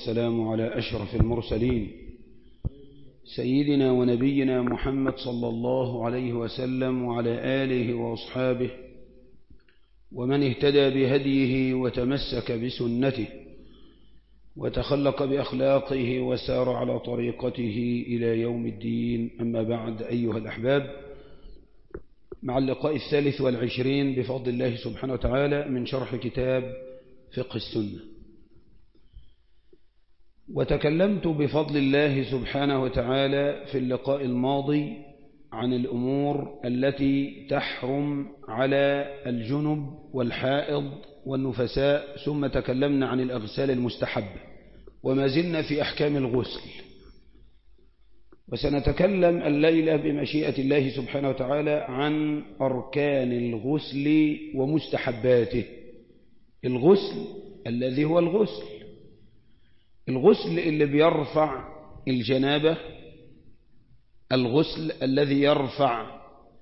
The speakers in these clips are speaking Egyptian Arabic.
والسلام على أشرف المرسلين سيدنا ونبينا محمد صلى الله عليه وسلم وعلى آله وأصحابه ومن اهتدى بهديه وتمسك بسنته وتخلق بأخلاقه وسار على طريقته إلى يوم الدين أما بعد أيها الأحباب مع اللقاء الثالث والعشرين بفضل الله سبحانه وتعالى من شرح كتاب فقه السنة وتكلمت بفضل الله سبحانه وتعالى في اللقاء الماضي عن الأمور التي تحرم على الجنب والحائض والنفساء ثم تكلمنا عن الأغسال المستحبة وما زلنا في أحكام الغسل وسنتكلم الليلة بمشيئة الله سبحانه وتعالى عن أركان الغسل ومستحباته الغسل الذي هو الغسل الغسل اللي بيرفع الجنابة الغسل الذي يرفع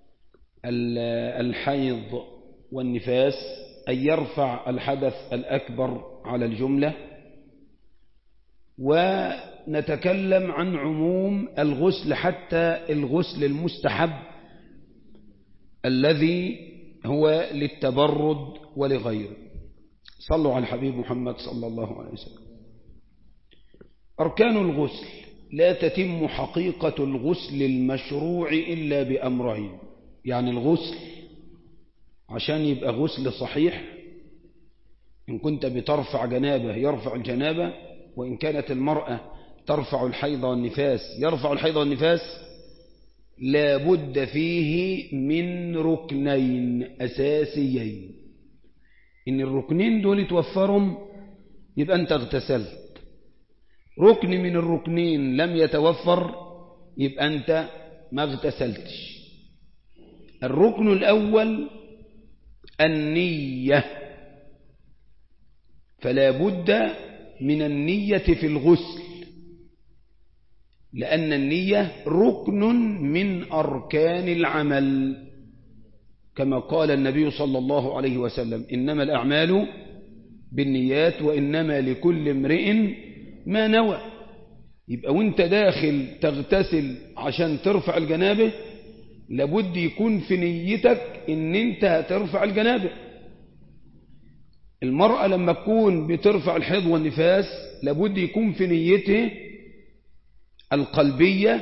الحيض والنفاس أي يرفع الحدث الأكبر على الجملة ونتكلم عن عموم الغسل حتى الغسل المستحب الذي هو للتبرد ولغيره صلوا على الحبيب محمد صلى الله عليه وسلم أركان الغسل لا تتم حقيقة الغسل المشروع إلا بأمرين يعني الغسل عشان يبقى غسل صحيح إن كنت بترفع جنابة يرفع الجنابة وإن كانت المرأة ترفع الحيض والنفاس يرفع الحيض والنفاس لا بد فيه من ركنين أساسيين إن الركنين دول توفرهم يبقى أنت اغتسلت ركن من الركنين لم يتوفر يبقى أنت ما اغتسلتش الركن الأول النية فلا بد من النية في الغسل لأن النية ركن من أركان العمل كما قال النبي صلى الله عليه وسلم إنما الأعمال بالنيات وإنما لكل امرئ ما نوى يبقى وانت داخل تغتسل عشان ترفع الجنابه لابد يكون في نيتك ان انت هترفع الجنابه المرأة لما تكون بترفع الحيض والنفاس لابد يكون في نيته القلبية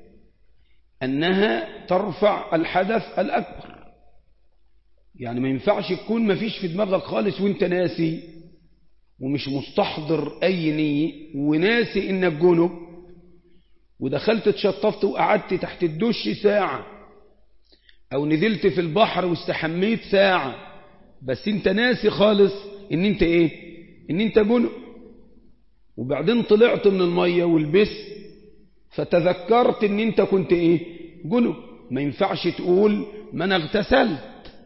أنها ترفع الحدث الأكبر يعني ما ينفعش تكون ما فيش في دماغك خالص وانت ناسي ومش مستحضر أي نية وناسي إنك جنب ودخلت اتشطفت وقعدت تحت الدش ساعة أو نزلت في البحر واستحميت ساعة بس انت ناسي خالص ان انت ايه ان انت جنب وبعدين طلعت من المية ولبست فتذكرت ان انت كنت ايه جنب ما ينفعش تقول ما انا اغتسلت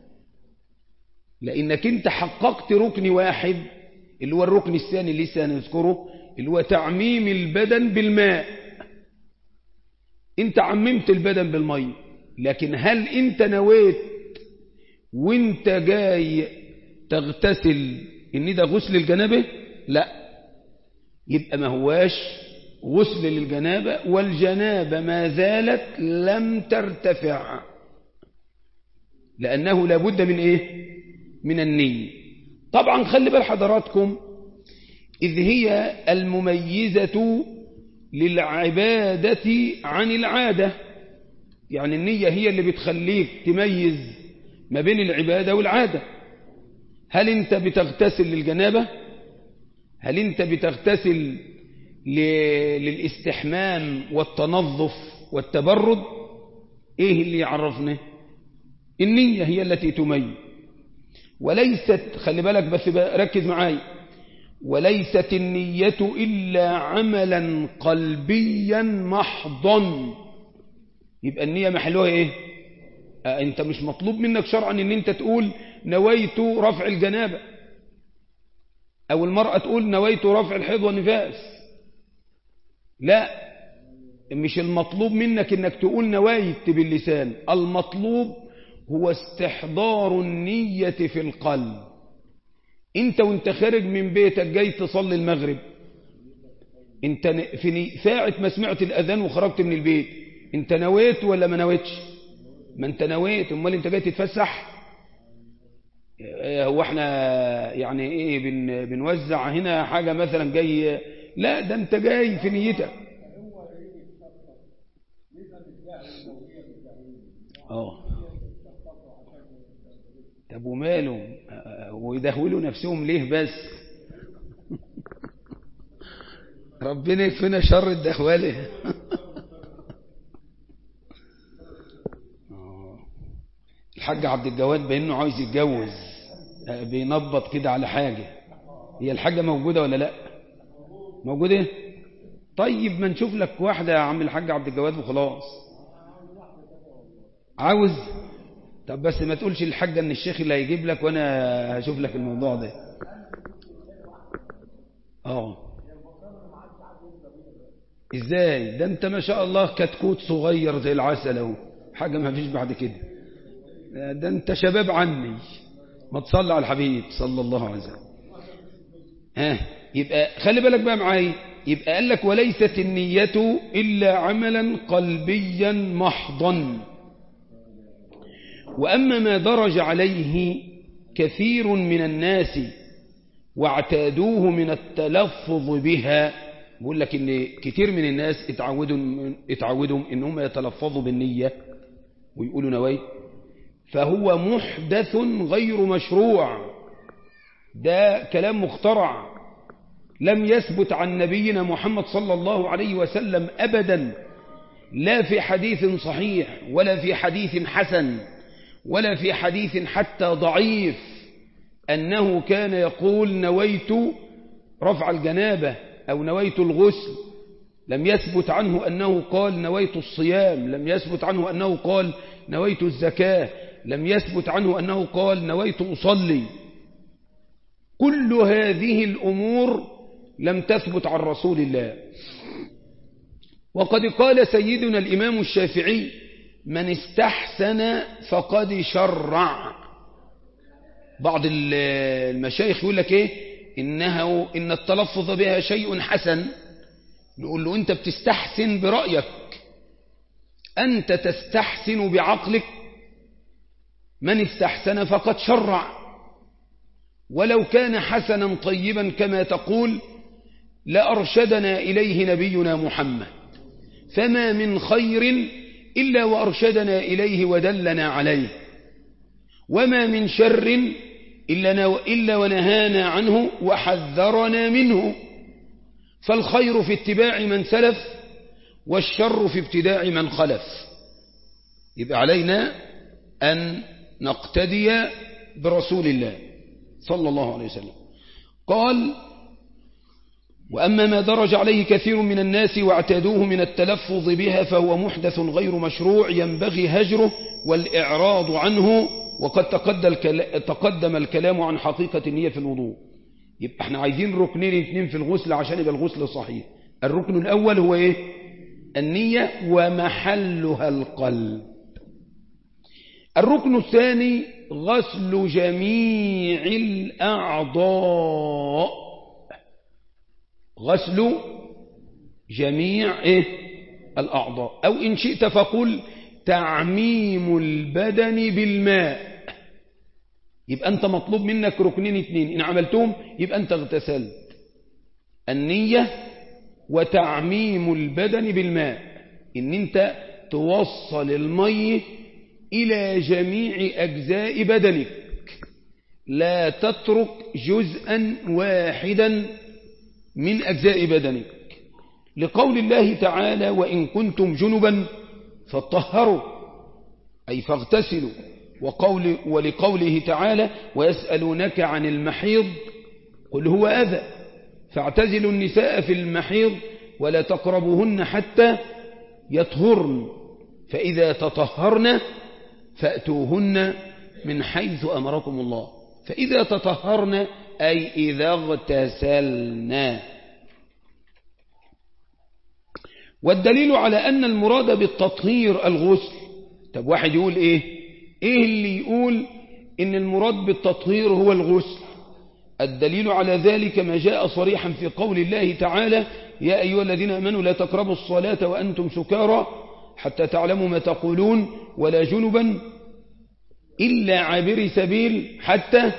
لانك انت حققت ركن واحد اللي هو الركن الثاني اللي لسه هنذكره اللي هو تعميم البدن بالماء انت عممت البدن بالمية لكن هل انت نويت وانت جاي تغتسل ان ده غسل الجنابه لا يبقى ما هواش غسل للجنابه والجنابه ما زالت لم ترتفع لانه لابد من ايه من النيه طبعا خلي بال حضراتكم إذ هي المميزة للعبادة عن العادة يعني النية هي اللي بتخليك تميز ما بين العبادة والعادة هل انت بتغتسل للجنابة هل انت بتغتسل للاستحمام والتنظف والتبرد ايه اللي يعرفنا النية هي التي تميز وليست خلي بالك بس ركز معاي وليست النية إلا عملا قلبيا محضا يبقى النية محلوها ايه آه انت مش مطلوب منك شرعا ان انت تقول نويت رفع الجنابة او المرأة تقول نويت رفع الحيض والنفاس لا مش المطلوب منك انك تقول نويت باللسان المطلوب هو استحضار النية في القلب انت وانت خارج من بيتك جاي تصلي المغرب انت في ساعة ما سمعت الأذان وخرجت من البيت انت نويت ولا ما نويتش ما انت نويت امال انت جاي تتفسح هو احنا يعني ايه بن بنوزع هنا حاجة مثلا جاي لا ده انت جاي في نيتك اه طب وماله ويدهولوا نفسهم ليه بس ربنا يكفينا شر الدهوله الحاج عبد الجواد بانه عايز يتجوز بينبط كده على حاجة هي الحاجة موجودة ولا لا موجودة طيب ما نشوف لك واحدة يا عم الحاج عبد الجواد وخلاص عاوز طب بس ما تقولش للحاجة ان الشيخ اللي هيجيب لك وانا هشوف لك الموضوع ده اه ازاي ده انت ما شاء الله كتكوت صغير زي العسل اهو حاجة ما فيش بعد كده ده انت شباب عني ما تصلي على الحبيب صلى الله عليه وسلم ها يبقى خلي بالك بقى معايا يبقى قال لك وليست النية إلا عملا قلبيا محضا وأما ما درج عليه كثير من الناس واعتادوه من التلفظ بها بقول لك ان كتير من الناس اتعودوا اتعودوا ان هم يتلفظوا بالنية ويقولوا نويت فهو محدث غير مشروع ده كلام مخترع لم يثبت عن نبينا محمد صلى الله عليه وسلم أبدا لا في حديث صحيح ولا في حديث حسن ولا في حديث حتى ضعيف أنه كان يقول نويت رفع الجنابة أو نويت الغسل لم يثبت عنه أنه قال نويت الصيام لم يثبت عنه أنه قال نويت الزكاة لم يثبت عنه أنه قال نويت أصلي كل هذه الأمور لم تثبت عن رسول الله وقد قال سيدنا الإمام الشافعي من استحسن فقد شرع بعض المشايخ يقول لك إيه إنه إن التلفظ بها شيء حسن نقول له أنت بتستحسن برأيك أنت تستحسن بعقلك من استحسن فقد شرع ولو كان حسنا طيبا كما تقول لأرشدنا إليه نبينا محمد فما من خير إلا وأرشدنا إليه ودلنا عليه وما من شر إلا ونهانا عنه وحذرنا منه فالخير في اتباع من سلف والشر في ابتداع من خلف يبقى علينا أن نقتدي برسول الله صلى الله عليه وسلم قال وأما ما درج عليه كثير من الناس واعتادوه من التلفظ بها فهو محدث غير مشروع ينبغي هجره والإعراض عنه وقد تقدم الكلام عن حقيقة النية في الوضوء يبقى احنا عايزين ركنين اثنين في الغسل عشان يبقى الغسل صحيح الركن الأول هو ايه النية ومحلها القلب الركن الثاني غسل جميع الأعضاء غسل جميع إيه؟ الأعضاء أو إن شئت فقل تعميم البدن بالماء يبقى أنت مطلوب منك ركنين اتنين إن عملتهم يبقى أنت اغتسلت النية وتعميم البدن بالماء إن أنت توصل المية إلى جميع أجزاء بدنك لا تترك جزءا واحدا من أجزاء بدنك لقول الله تعالى وإن كنتم جنبا فاطهروا أي فاغتسلوا وقول ولقوله تعالى ويسألونك عن المحيض قل هو أذى فاعتزلوا النساء في المحيض ولا تقربوهن حتى يطهرن فإذا تطهرن فأتوهن من حيث أمركم الله فإذا تطهرن أي إذا اغتسلنا والدليل على أن المراد بالتطهير الغسل طب واحد يقول إيه إيه اللي يقول إن المراد بالتطهير هو الغسل الدليل على ذلك ما جاء صريحا في قول الله تعالى يا أيها الذين أمنوا لا تقربوا الصلاة وأنتم سكارى حتى تعلموا ما تقولون ولا جنبا إلا عابري سبيل حتى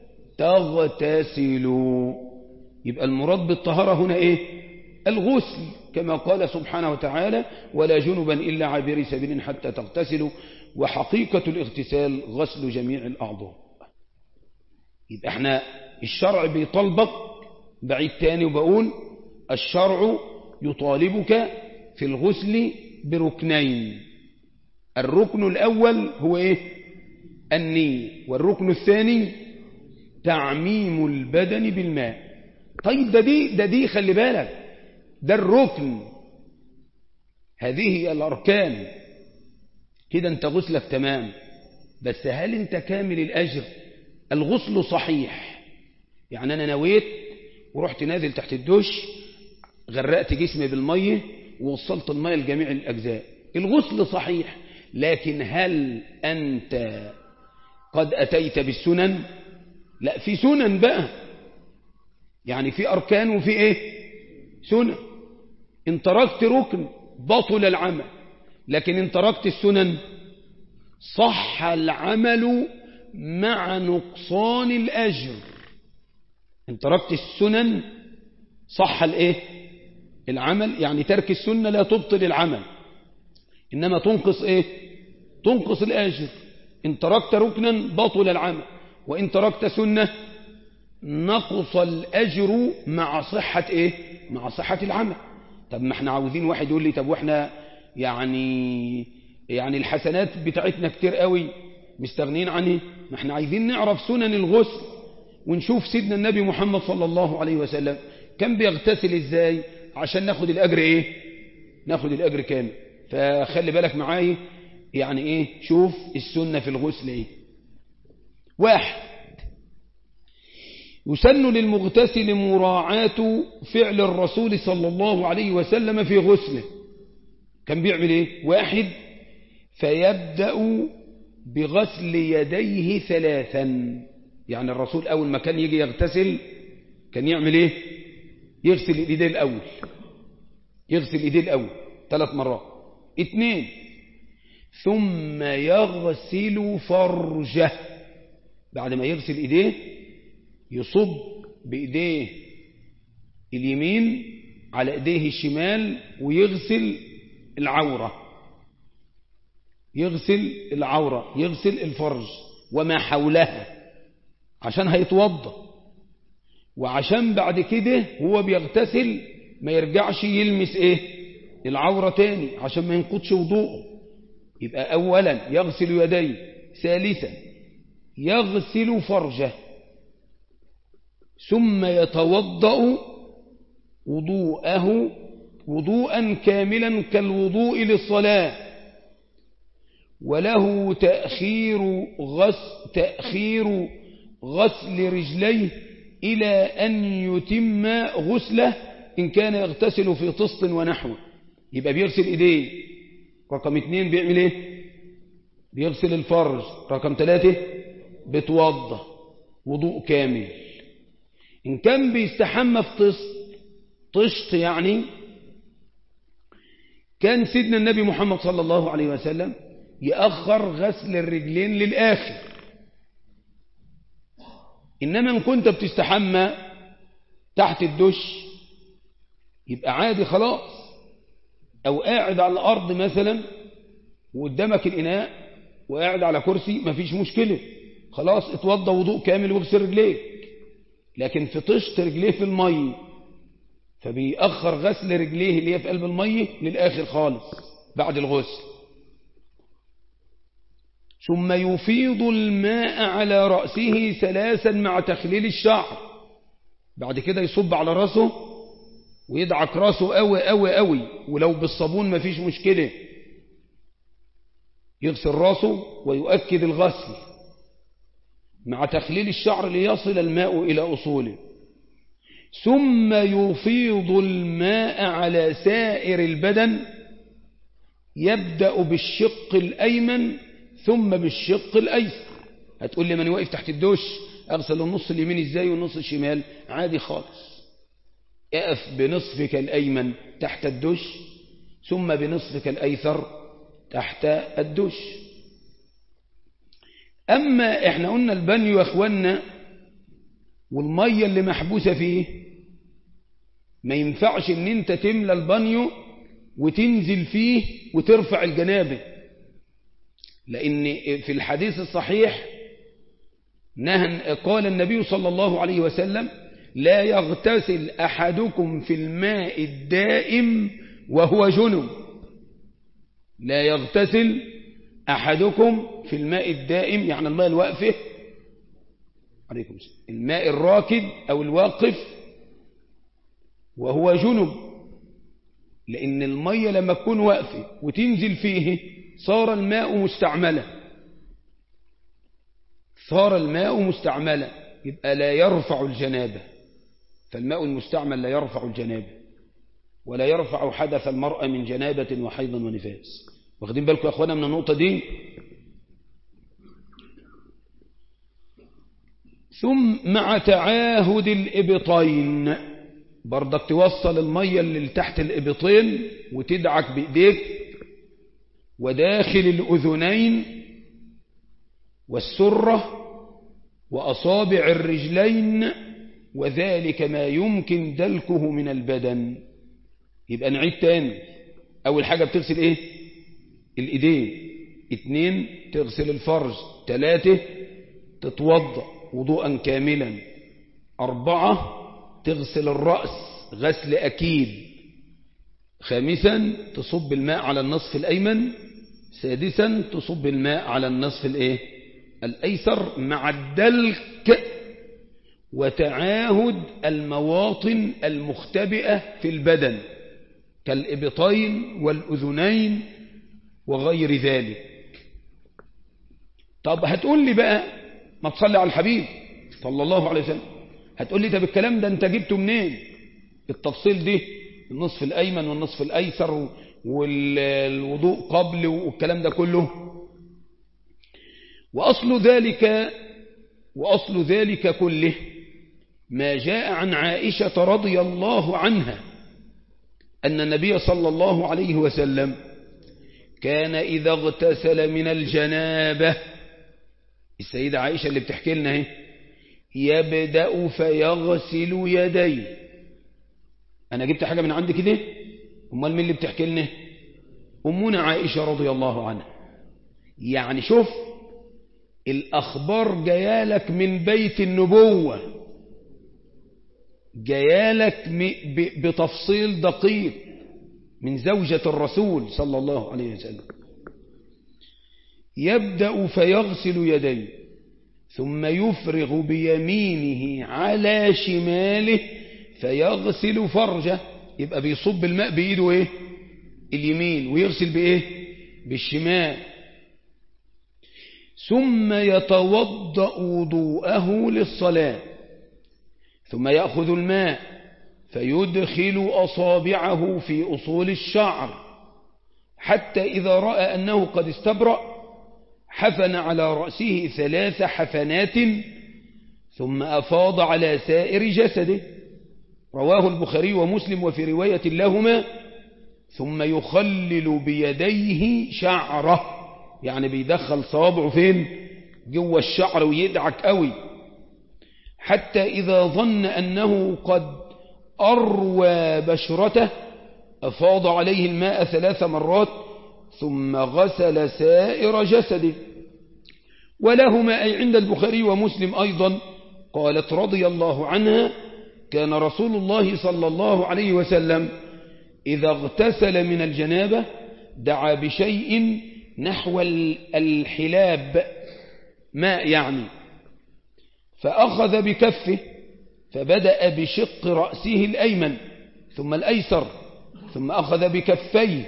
تغتسلوا يبقى المراد بالطهارة هنا إيه الغسل كما قال سبحانه وتعالى ولا جنبا إلا عابري سبيل حتى تغتسلوا وحقيقة الاغتسال غسل جميع الأعضاء يبقى احنا الشرع بيطالبك بعيد تاني وبقول الشرع يطالبك في الغسل بركنين الركن الأول هو إيه النية والركن الثاني تعميم البدن بالماء طيب ده دي ده دي خلي بالك ده الركن هذه هي الأركان كده انت غسلك تمام بس هل انت كامل الأجر الغسل صحيح يعني أنا نويت ورحت نازل تحت الدش غرقت جسمي بالمية ووصلت المية لجميع الأجزاء الغسل صحيح لكن هل أنت قد أتيت بالسنن لا في سنن بقى يعني في أركان وفي إيه سنن إن تركت ركن بطل العمل لكن إن تركت السنن صح العمل مع نقصان الأجر إن تركت السنن صح الإيه العمل يعني ترك السنة لا تبطل العمل إنما تنقص إيه تنقص الأجر إن تركت ركنا بطل العمل وإن تركت سنة نقص الأجر مع صحة إيه مع صحة العمل طب ما احنا عاوزين واحد يقول لي طب واحنا يعني يعني الحسنات بتاعتنا كتير قوي مستغنين عنه ما احنا عايزين نعرف سنن الغسل ونشوف سيدنا النبي محمد صلى الله عليه وسلم كان بيغتسل ازاي عشان ناخد الأجر ايه ناخد الأجر كامل فخلي بالك معايا يعني ايه شوف السنة في الغسل ايه واحد يسن للمغتسل مراعاة فعل الرسول صلى الله عليه وسلم في غسله كان بيعمل ايه واحد فيبدأ بغسل يديه ثلاثا يعني الرسول أول ما كان يجي يغتسل كان يعمل ايه يغسل ايديه الأول يغسل ايديه الأول ثلاث مرات اثنين ثم يغسل فرجه بعد ما يغسل ايديه يصب بايديه اليمين على ايديه الشمال ويغسل العورة يغسل العورة يغسل الفرج وما حولها عشان هيتوضى وعشان بعد كده هو بيغتسل ما يرجعش يلمس ايه العورة تاني عشان ما ينقضش وضوءه يبقى اولا يغسل يديه ثالثا يغسل فرجه ثم يتوضأ وضوءه وضوءا كاملا كالوضوء للصلاة وله تأخير غسل, تأخير غسل رجليه إلى أن يتم غسله إن كان يغتسل في طست ونحوه يبقى بيغسل إيديه رقم اثنين بيعمل ايه بيغسل الفرج رقم ثلاثة بتوضى وضوء كامل إن كان بيستحمى في طست طشت يعني كان سيدنا النبي محمد صلى الله عليه وسلم يأخر غسل الرجلين للآخر إنما إن كنت بتستحمى تحت الدش يبقى عادي خلاص أو قاعد على الأرض مثلا وقدامك الإناء وقاعد على كرسي مفيش مشكلة خلاص اتوضى وضوء كامل واغسل رجليك لكن في طشت رجليه في المية فبيأخر غسل رجليه اللي هي في قلب المية للآخر خالص بعد الغسل ثم يفيض الماء على رأسه ثلاثا مع تخليل الشعر بعد كده يصب على رأسه ويدعك رأسه قوي قوي قوي ولو بالصابون مفيش مشكلة يغسل رأسه ويؤكد الغسل مع تخليل الشعر ليصل الماء إلى أصوله ثم يفيض الماء على سائر البدن يبدأ بالشق الأيمن ثم بالشق الأيسر هتقول لي من واقف تحت الدش أغسل النص اليمين إزاي والنص الشمال عادي خالص اقف بنصفك الأيمن تحت الدش ثم بنصفك الأيسر تحت الدش أما إحنا قلنا البني يا أخوانا والمية اللي محبوسة فيه ما ينفعش ان انت تملى البانيو وتنزل فيه وترفع الجنابه لأن في الحديث الصحيح نهى قال النبي صلى الله عليه وسلم لا يغتسل أحدكم في الماء الدائم وهو جنب لا يغتسل أحدكم في الماء الدائم يعني الماء الواقفه عليكم السلام الماء الراكد أو الواقف وهو جنب لأن المية لما تكون واقفة وتنزل فيه صار الماء مستعملا صار الماء مستعملا يبقى لا يرفع الجنابة فالماء المستعمل لا يرفع الجنابة ولا يرفع حدث المرأة من جنابة وحيض ونفاس واخدين بالكم يا أخوانا من النقطة دي ثم مع تعاهد الإبطين برضك توصل المية اللي تحت الإبطين وتدعك بإيديك وداخل الأذنين والسرة وأصابع الرجلين وذلك ما يمكن دلكه من البدن يبقى نعيد تاني أول حاجة بتغسل إيه الإيدين اتنين تغسل الفرج تلاتة تتوضأ وضوءا كاملا أربعة تغسل الرأس غسل أكيد خامسا تصب الماء على النصف الأيمن سادسا تصب الماء على النصف الإيه؟ الأيسر مع الدلك وتعاهد المواطن المختبئة في البدن كالإبطين والأذنين وغير ذلك طب هتقول لي بقى ما تصلي على الحبيب صلى الله عليه وسلم هتقول لي طب الكلام ده انت جبته منين التفصيل ده النصف الأيمن والنصف الأيسر والوضوء قبل والكلام ده كله وأصل ذلك وأصل ذلك كله ما جاء عن عائشة رضي الله عنها أن النبي صلى الله عليه وسلم كان إذا اغتسل من الجنابة السيدة عائشة اللي بتحكي لنا اهي يبدأ فيغسل يديه أنا جبت حاجة من عندي كده أمال مين اللي بتحكي لنا أمنا عائشة رضي الله عنها يعني شوف الأخبار جيالك من بيت النبوة جيالك بتفصيل دقيق من زوجة الرسول صلى الله عليه وسلم يبدأ فيغسل يديه ثم يفرغ بيمينه على شماله فيغسل فرجه يبقى بيصب الماء بإيده إيه اليمين ويغسل بإيه بالشمال ثم يتوضأ وضوءه للصلاة ثم يأخذ الماء فيدخل أصابعه في أصول الشعر حتى إذا رأى أنه قد استبرأ حفن على رأسه ثلاث حفنات ثم أفاض على سائر جسده رواه البخاري ومسلم وفي رواية لهما ثم يخلل بيديه شعره يعني بيدخل صوابعه فين جوه الشعر ويدعك قوي حتى إذا ظن أنه قد أروى بشرته أفاض عليه الماء ثلاث مرات ثم غسل سائر جسده ولهما أي عند البخاري ومسلم أيضا قالت رضي الله عنها كان رسول الله صلى الله عليه وسلم إذا اغتسل من الجنابة دعا بشيء نحو الحلاب ماء يعني فأخذ بكفه فبدأ بشق رأسه الأيمن ثم الأيسر ثم أخذ بكفيه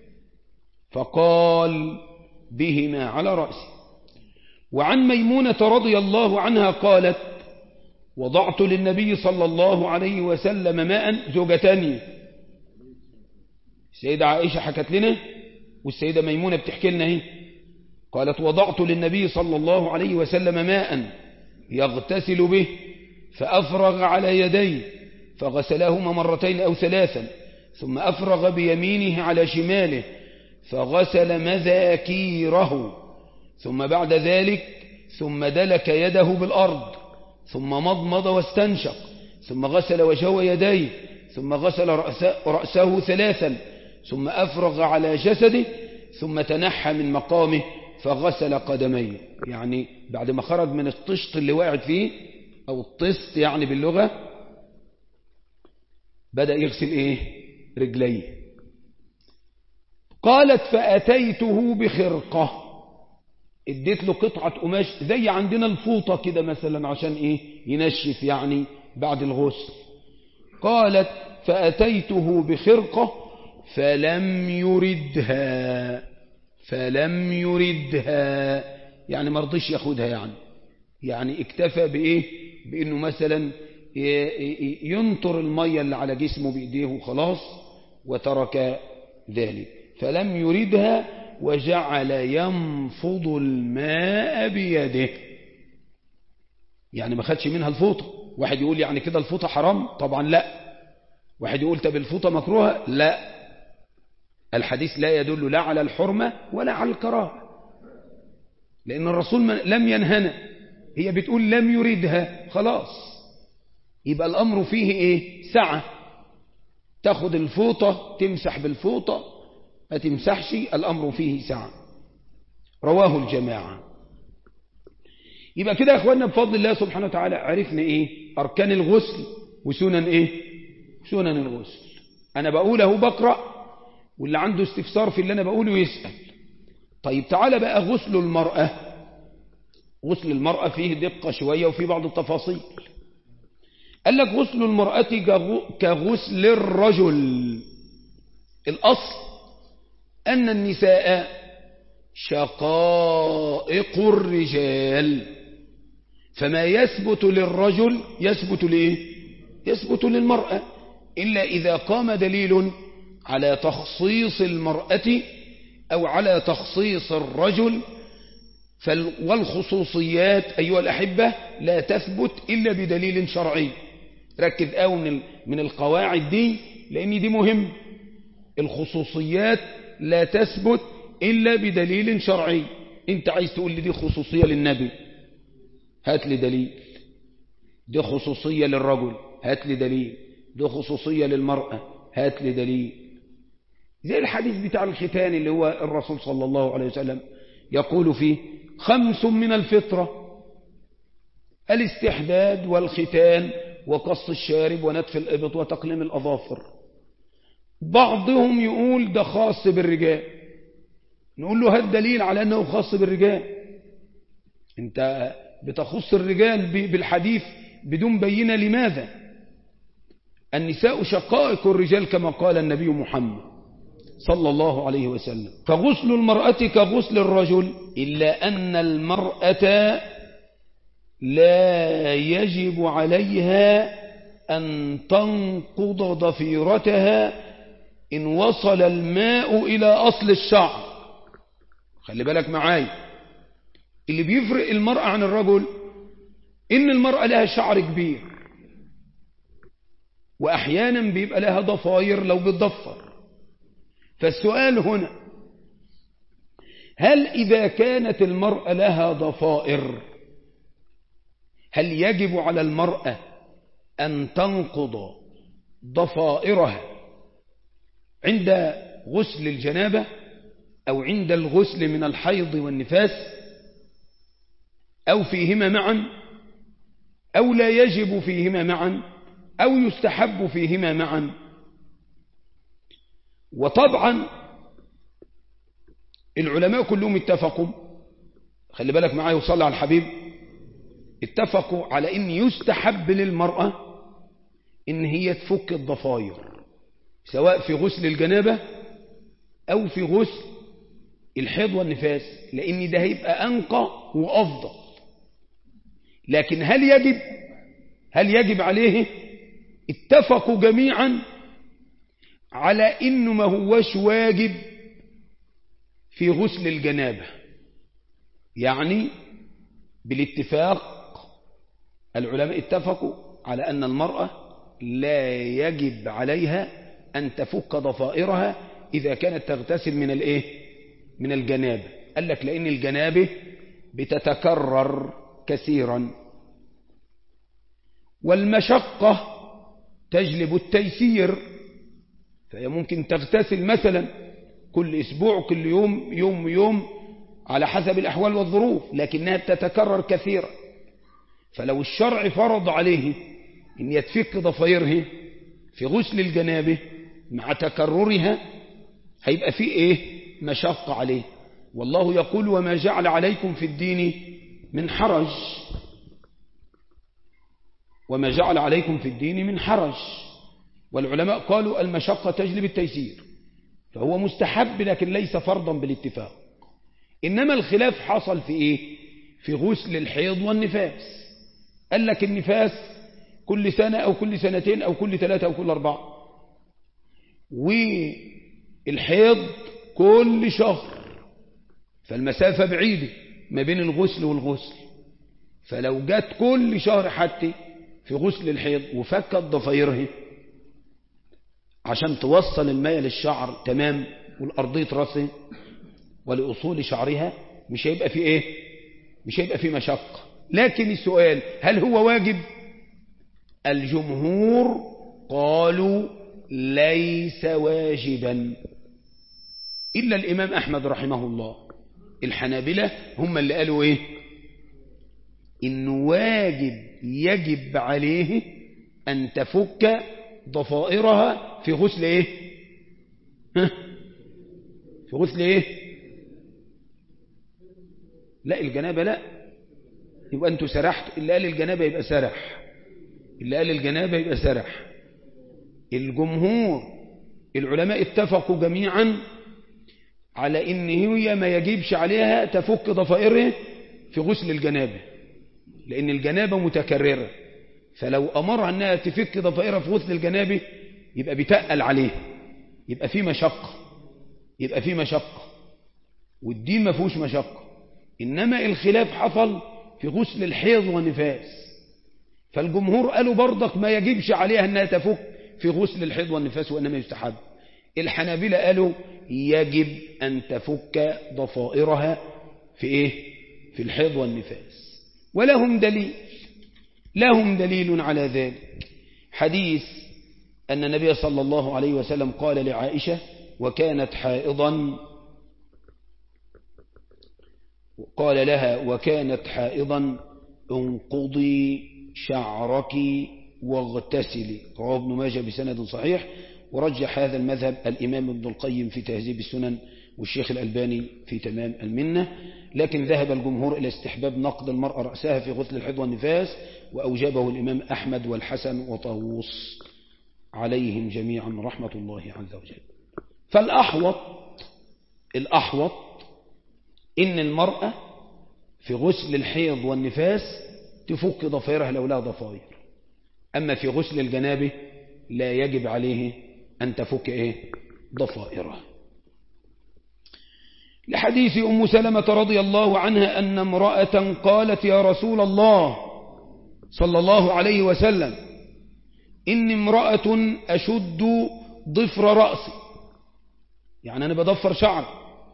فقال بهما على رأسه وعن ميمونة رضي الله عنها قالت وضعت للنبي صلى الله عليه وسلم ماء زوجتان السيدة عائشة حكت لنا والسيدة ميمونة بتحكي لنا هي قالت وضعت للنبي صلى الله عليه وسلم ماء يغتسل به فأفرغ على يديه فغسلهما مرتين أو ثلاثا ثم أفرغ بيمينه على شماله فغسل مذاكيره ثم بعد ذلك ثم دلك يده بالأرض ثم مضمض واستنشق ثم غسل وجهه ويديه ثم غسل رأسه, رأسه ثلاثا ثم أفرغ على جسده ثم تنحى من مقامه فغسل قدميه يعني بعد ما خرج من الطشط اللي وقعت فيه أو الطست يعني باللغة بدأ يغسل إيه رجليه قالت فأتيته بخرقة اديت له قطعة قماش زي عندنا الفوطة كده مثلا عشان إيه ينشف يعني بعد الغسل قالت فأتيته بخرقة فلم يردها فلم يردها يعني ما رضيش ياخدها يعني يعني اكتفى بإيه بأنه مثلا ينطر المية اللي على جسمه بإيديه وخلاص وترك ذلك فلم يردها وجعل ينفض الماء بيده يعني ما خدش منها الفوطة واحد يقول يعني كده الفوطة حرام طبعا لا واحد يقول طب الفوطة مكروهة لا الحديث لا يدل لا على الحرمة ولا على الكراهة لأن الرسول لم ينهنا هي بتقول لم يريدها خلاص يبقى الأمر فيه إيه سعة تاخد الفوطة تمسح بالفوطة ما تمسحش الأمر فيه سعة رواه الجماعة يبقى كده يا أخواننا بفضل الله سبحانه وتعالى عرفنا إيه أركان الغسل وسنن إيه سنن الغسل أنا بقوله بقرأ واللي عنده استفسار في اللي أنا بقوله يسأل طيب تعالى بقى غسل المرأة غسل المرأة فيه دقة شوية وفي بعض التفاصيل قال لك غسل المرأة كغسل الرجل الأصل أن النساء شقائق الرجال فما يثبت للرجل يثبت لإيه يثبت للمرأة إلا إذا قام دليل على تخصيص المرأة أو على تخصيص الرجل والخصوصيات أيها الأحبة لا تثبت إلا بدليل شرعي ركز أو من من القواعد دي لأن دي مهم الخصوصيات لا تثبت إلا بدليل شرعي انت عايز تقول لي دي خصوصية للنبي هات لي دليل دي خصوصية للرجل هات لي دليل دي خصوصية للمرأة هات لي دليل زي الحديث بتاع الختان اللي هو الرسول صلى الله عليه وسلم يقول فيه خمس من الفطرة الاستحداد والختان وقص الشارب ونتف الإبط وتقليم الأظافر بعضهم يقول ده خاص بالرجال نقول له هات دليل على أنه خاص بالرجال انت بتخص الرجال بالحديث بدون بينة لماذا النساء شقائق الرجال كما قال النبي محمد صلى الله عليه وسلم فغسل المرأة كغسل الرجل إلا أن المرأة لا يجب عليها أن تنقض ضفيرتها إن وصل الماء إلى أصل الشعر خلي بالك معاي اللي بيفرق المرأة عن الرجل إن المرأة لها شعر كبير وأحيانا بيبقى لها ضفاير لو بتضفر فالسؤال هنا هل إذا كانت المرأة لها ضفائر هل يجب على المرأة أن تنقض ضفائرها عند غسل الجنابة أو عند الغسل من الحيض والنفاس أو فيهما معا أو لا يجب فيهما معا أو يستحب فيهما معا وطبعا العلماء كلهم اتفقوا خلي بالك معايا وصلى على الحبيب اتفقوا على ان يستحب للمرأة ان هي تفك الضفاير سواء في غسل الجنابة او في غسل الحيض والنفاس لان ده هيبقى انقى وافضل لكن هل يجب هل يجب عليه اتفقوا جميعا على انه ما هوش واجب في غسل الجنابة يعني بالاتفاق العلماء اتفقوا على أن المرأة لا يجب عليها أن تفك ضفائرها إذا كانت تغتسل من الإيه؟ من الجنابة قال لك لأن الجنابة بتتكرر كثيرا والمشقة تجلب التيسير فهي ممكن تغتسل مثلا كل أسبوع كل يوم يوم يوم على حسب الأحوال والظروف لكنها تتكرر كثيرا فلو الشرع فرض عليه أن يتفك ضفيره في غسل الجنابه مع تكررها هيبقى فيه إيه مشقة عليه والله يقول وما جعل عليكم في الدين من حرج وما جعل عليكم في الدين من حرج والعلماء قالوا المشقة تجلب التيسير فهو مستحب لكن ليس فرضا بالاتفاق إنما الخلاف حصل في إيه في غسل الحيض والنفاس قال لك النفاس كل سنة أو كل سنتين أو كل ثلاثة أو كل أربعة والحيض كل شهر فالمسافة بعيدة ما بين الغسل والغسل فلو جت كل شهر حتى في غسل الحيض وفكت ضفيره عشان توصل الماء للشعر تمام والأرضية راسه ولأصول شعرها مش هيبقى في ايه مش هيبقى في مشقة لكن السؤال هل هو واجب الجمهور قالوا ليس واجبا إلا الإمام أحمد رحمه الله الحنابلة هم اللي قالوا إيه إنه واجب يجب عليه أن تفك ضفائرها في غسل إيه ها؟ في غسل إيه لا الجنابة لا يبقى أنتوا سرحت اللي قال الجنابة يبقى سرح اللي قال الجنابة يبقى سرح الجمهور العلماء اتفقوا جميعا على ان هي ما يجيبش عليها تفك ضفائره في غسل الجنابة لان الجنابة متكررة فلو امرها انها تفك ضفائرها في غسل الجنابة يبقى بيتقل عليه يبقى في مشقة يبقى في مشقة والدين ما فيهوش مشقة انما الخلاف حصل في غسل الحيض والنفاس فالجمهور قالوا برضك ما يجيبش عليها انها تفك في غسل الحيض والنفاس وانما يستحب الحنابلة قالوا يجب أن تفك ضفائرها في إيه؟ في الحيض والنفاس ولهم دليل لهم دليل على ذلك حديث أن النبي صلى الله عليه وسلم قال لعائشة وكانت حائضا قال لها وكانت حائضا انقضي شعرك واغتسلي رواه ابن ماجه بسند صحيح ورجح هذا المذهب الإمام ابن القيم في تهذيب السنن والشيخ الألباني في تمام المنة لكن ذهب الجمهور إلى استحباب نقض المرأة رأسها في غسل الحيض والنفاس وأوجبه الإمام أحمد والحسن وطاووس عليهم جميعا رحمة الله عز وجل فالأحوط الأحوط إن المرأة في غسل الحيض والنفاس تفك ضفيرها لو لا ضفائر أما في غسل الجنابه لا يجب عليه أن تفك إيه ضفائره لحديث أم سلمة رضي الله عنها أن امرأة قالت يا رسول الله صلى الله عليه وسلم إني امرأة أشد ضفر رأسي يعني أنا بضفر شعر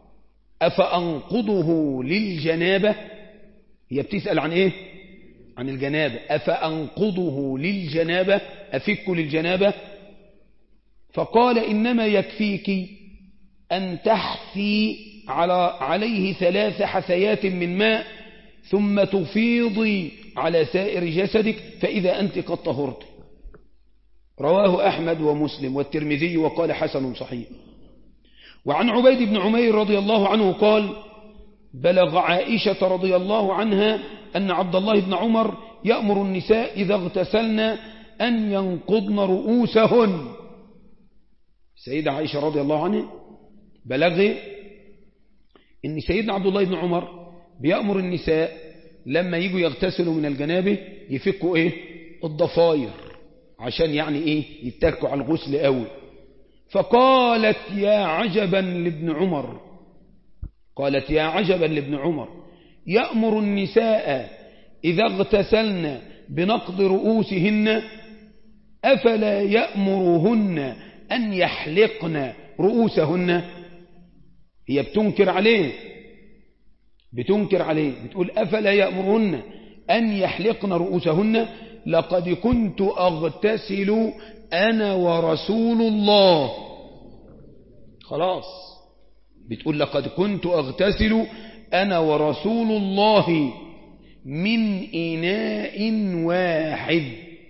أفأنقضه للجنابة هي بتسأل عن إيه عن الجنابة أفأنقضه للجنابة أفك للجنابة فقال إنما يكفيك أن تحثي على عليه ثلاث حثيات من ماء ثم تفيضي على سائر جسدك فإذا أنت قد طهرت رواه أحمد ومسلم والترمذي وقال حسن صحيح وعن عبيد بن عمير رضي الله عنه قال بلغ عائشة رضي الله عنها أن عبد الله بن عمر يأمر النساء إذا اغتسلن أن ينقضن رؤوسهن سيدة عائشة رضي الله عنها بلغ إن سيدنا عبد الله بن عمر بيأمر النساء لما يجوا يغتسلوا من الجنابة يفكوا إيه الضفاير عشان يعني إيه يتكوا على الغسل قوي فقالت يا عجبا لابن عمر قالت يا عجبا لابن عمر يأمر النساء إذا اغتسلن بنقض رؤوسهن أفلا يأمرهن أن يحلقن رؤوسهن هي بتنكر عليه بتنكر عليه بتقول أفلا يأمرهن أن يحلقن رؤوسهن لقد كنت أغتسل أنا ورسول الله خلاص بتقول لقد كنت أغتسل أنا ورسول الله من إناء واحد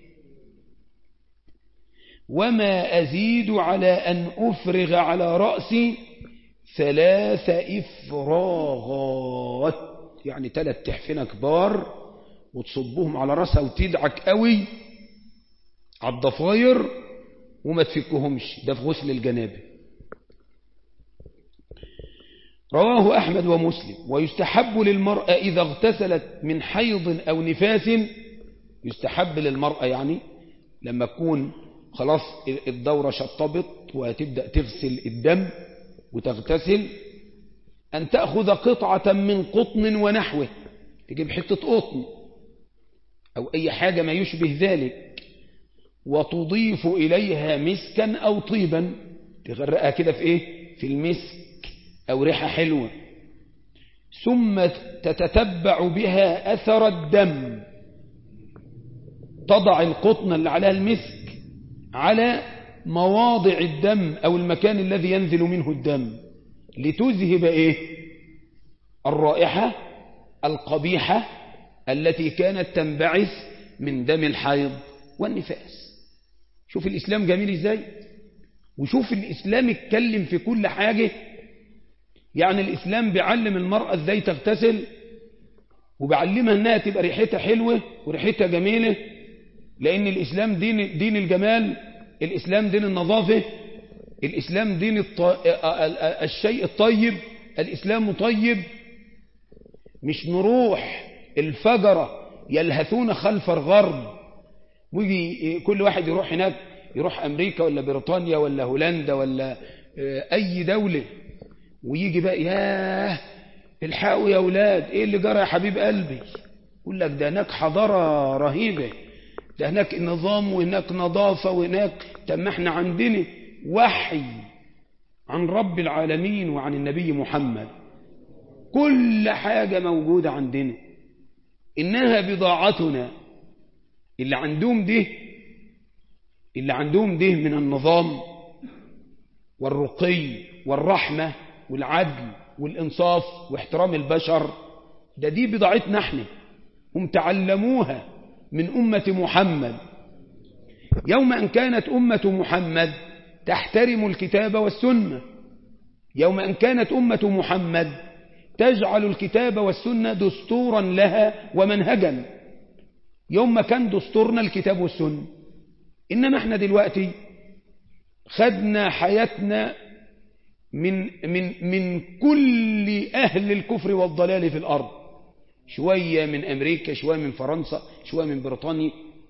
وما أزيد على أن أفرغ على رأسي ثلاث إفراغات يعني ثلاث تحفنة كبار وتصبهم على رأسها وتدعك قوي على الضفاير وما تفكهمش ده في غسل الجنابه رواه أحمد ومسلم ويستحب للمرأة إذا اغتسلت من حيض أو نفاس يستحب للمرأة يعني لما تكون خلاص الدورة شطبت وهتبدأ تغسل الدم وتغتسل أن تأخذ قطعة من قطن ونحوه تجيب حتة قطن أو أي حاجة ما يشبه ذلك وتضيف إليها مسكا أو طيبا تغرقها كده في إيه في المسك أو ريحة حلوة ثم تتتبع بها أثر الدم تضع القطن اللي عليها المسك على مواضع الدم أو المكان الذي ينزل منه الدم لتذهب إيه الرائحة القبيحة التي كانت تنبعث من دم الحيض والنفاس شوف الإسلام جميل إزاي وشوف الإسلام اتكلم في كل حاجة يعني الإسلام بيعلم المرأة ازاي تغتسل وبيعلمها انها تبقى ريحتها حلوة وريحتها جميلة لأن الإسلام دين, دين الجمال الإسلام دين النظافة الإسلام دين الط... الشيء الطيب الإسلام طيب مش نروح الفجرة يلهثون خلف الغرب ويجي كل واحد يروح هناك يروح أمريكا ولا بريطانيا ولا هولندا ولا أي دولة ويجي بقى ياه الحقوا يا أولاد إيه اللي جرى يا حبيب قلبي يقول لك ده هناك حضارة رهيبة ده هناك نظام وهناك نظافة وهناك طب ما احنا عندنا وحي عن رب العالمين وعن النبي محمد كل حاجة موجودة عندنا إنها بضاعتنا اللي عندهم ده اللي عندهم ده من النظام والرقي والرحمة والعدل والإنصاف واحترام البشر ده دي بضاعتنا احنا هم تعلموها من أمة محمد يوم أن كانت أمة محمد تحترم الكتاب والسنة يوم أن كانت أمة محمد تجعل الكتاب والسنة دستورا لها ومنهجا يوم ما كان دستورنا الكتاب والسنة إنما احنا دلوقتي خدنا حياتنا من, من, من كل أهل الكفر والضلال في الأرض شوية من أمريكا شوية من فرنسا شوية من بريطانيا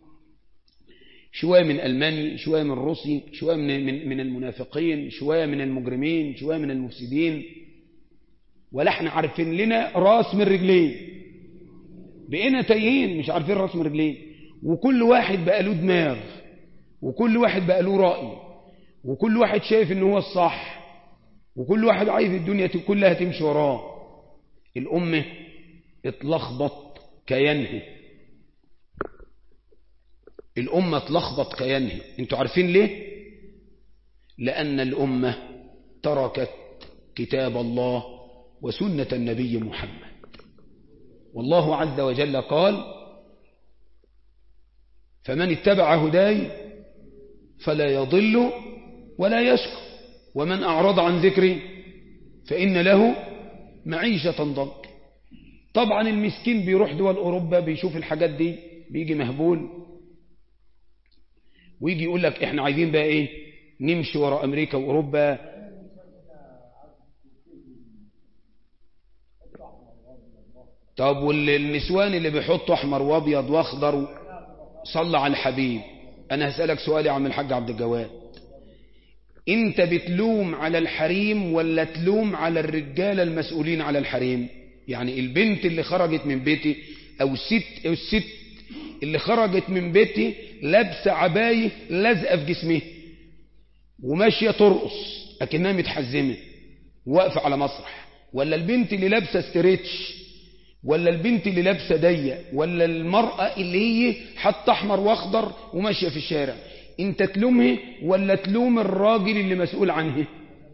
شوية من ألمانيا شوية من روسيا شوية من, من, من المنافقين شوية من المجرمين شوية من المفسدين ولا احنا عارفين لنا راس من رجلين بقينا تايهين مش عارفين راس من رجلين وكل واحد بقى له دماغ وكل واحد بقى له رأي وكل واحد شايف ان هو الصح وكل واحد عايز الدنيا كلها تمشي وراه الأمة اتلخبط كيانها الأمة اتلخبط كيانها انتوا عارفين ليه لأن الأمة تركت كتاب الله وسنة النبي محمد والله عز وجل قال فمن اتبع هداي فلا يضل ولا يشقى ومن أعرض عن ذكري فإن له معيشة ضنك طبعا المسكين بيروح دول أوروبا بيشوف الحاجات دي بيجي مهبول ويجي يقول لك احنا عايزين بقى ايه نمشي وراء أمريكا وأوروبا طب والنسوان اللي بيحطوا أحمر وأبيض وأخضر صلى على الحبيب أنا هسألك سؤال يا عم الحاج عبد الجواد انت بتلوم على الحريم ولا تلوم على الرجالة المسؤولين على الحريم يعني البنت اللي خرجت من بيتي او الست, أو الست اللي خرجت من بيتي لابسة عباية لازقة في جسمها وماشية ترقص أكنها متحزمة واقفة على مسرح ولا البنت اللي لابسة ستريتش ولا البنت اللي لابسة ضيق ولا المرأة اللي هي حط أحمر وأخضر وماشية في الشارع انت تلومها ولا تلوم الراجل اللي مسؤول عنها